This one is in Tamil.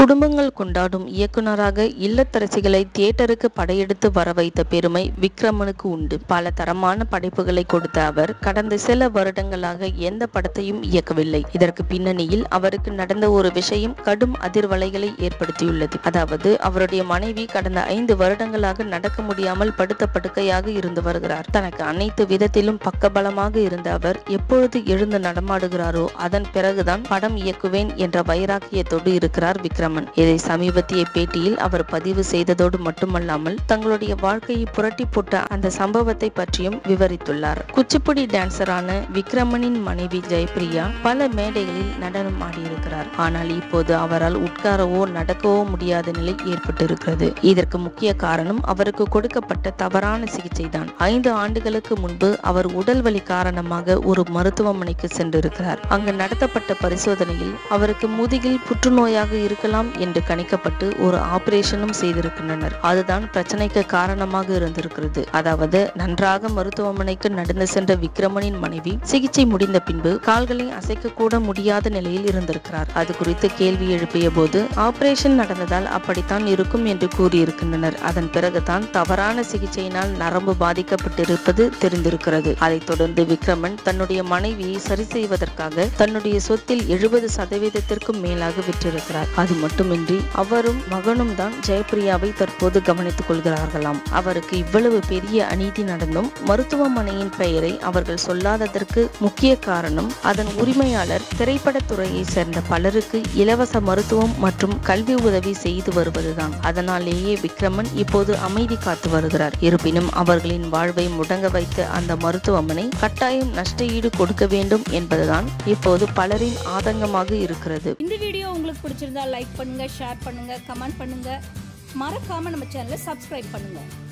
குடும்பங்கள் கொண்டாடும் இயக்குனராக இல்லத்தரசிகளை தியேட்டருக்கு படையெடுத்து வர வைத்த பெருமை விக்ரமனுக்கு உண்டு பல தரமான படைப்புகளை கொடுத்த அவர் கடந்த சில வருடங்களாக எந்த படத்தையும் இயக்கவில்லை இதற்கு பின்னணியில் அவருக்கு நடந்த ஒரு விஷயம் கடும் அதிர்வலைகளை ஏற்படுத்தியுள்ளது அதாவது அவருடைய மனைவி கடந்த ஐந்து வருடங்களாக நடக்க முடியாமல் படுத்த படுக்கையாக இருந்து வருகிறார் தனக்கு அனைத்து விதத்திலும் பக்கபலமாக இருந்த அவர் எப்பொழுது எழுந்து நடமாடுகிறாரோ அதன் பிறகுதான் படம் இயக்குவேன் என்ற வைராக்கியத்தோடு இருக்கிறார் விக்ரமன் இதை சமீபத்திய பேட்டியில் அவர் பதிவு செய்ததோடு மட்டுமல்லாமல் தங்களுடைய வாழ்க்கையை புரட்டி போட்ட அந்த சம்பவத்தை பற்றியும் விவரித்துள்ளார் குச்சிப்புடி டான்சரான விக்ரமனின் மனைவி ஜெயபிரியா பல மேடைகளில் நடனம் ஆடியிருக்கிறார் ஆனால் இப்போது அவரால் உட்காரவோ நடக்கவோ முடியாத நிலை ஏற்பட்டிருக்கிறது இதற்கு முக்கிய காரணம் அவருக்கு கொடுக்கப்பட்ட தவறான சிகிச்சை தான் ஐந்து ஆண்டுகளுக்கு முன்பு அவர் உடல் வலி காரணமாக ஒரு மருத்துவமனைக்கு சென்றிருக்கிறார் அங்கு நடத்தப்பட்ட பரிசோதனையில் அவருக்கு முதுகில் புற்றுநோயாக இருக்கலாம் என்று கணிக்கப்பட்டு ஒரு ஆபரேஷனும் செய்திருக்கின்றனர் அதுதான் பிரச்சனைக்கு காரணமாக இருந்திருக்கிறது அதாவது நன்றாக மருத்துவமனைக்கு நடந்து சென்ற விக்ரமனின் மனைவி சிகிச்சை முடிந்த பின்பு கால்களை அசைக்க கூட முடியாத நிலையில் இருந்திருக்கிறார் அது குறித்து கேள்வி எழுப்பிய போது ஆபரேஷன் நடந்ததால் அப்படித்தான் இருக்கும் என்று கூறியிருக்கின்றனர் அதன் பிறகுதான் தவறான சிகிச்சையினால் நரம்பு பாதிக்கப்பட்டிருப்பது தெரிந்திருக்கிறது அதைத் தொடர்ந்து விக்ரமன் தன்னுடைய மனைவியை சரி செய்வதற்காக தன்னுடைய சொத்தில் எழுபது சதவீதத்திற்கும் மேலாக விற்றிருக்கிறார் அது மட்டுமின்றி அவரும் மகனும் தான் ஜெயபிரியாவை தற்போது கவனித்துக் கொள்கிறார்களாம் அவருக்கு இவ்வளவு பெரிய அநீதி நடந்தும் மருத்துவமனையின் பெயரை அவர்கள் சொல்லாததற்கு முக்கிய காரணம் அதன் உரிமையாளர் திரைப்படத் துறையை சேர்ந்த பலருக்கு இலவச மருத்துவம் மற்றும் கல்வி உதவி செய்து வருவதுதான் அதனாலேயே விக்ரமன் இப்போது அமைதி காத்து வருகிறார் இருப்பினும் அவர்களின் வாழ்வை முடங்க வைத்த அந்த மருத்துவமனை கட்டாயம் நஷ்ட ஈடு கொடுக்க வேண்டும் என்பதுதான் இப்போது பலரின் ஆதங்கமாக இருக்கிறது இந்த வீடியோ உங்களுக்கு பிடிச்சிருந்தா லைக் பண்ணுங்க ஷேர் பண்ணுங்க கமெண்ட் பண்ணுங்க மறக்காம நம்ம சேனலை சப்ஸ்கிரைப் பண்ணுங்க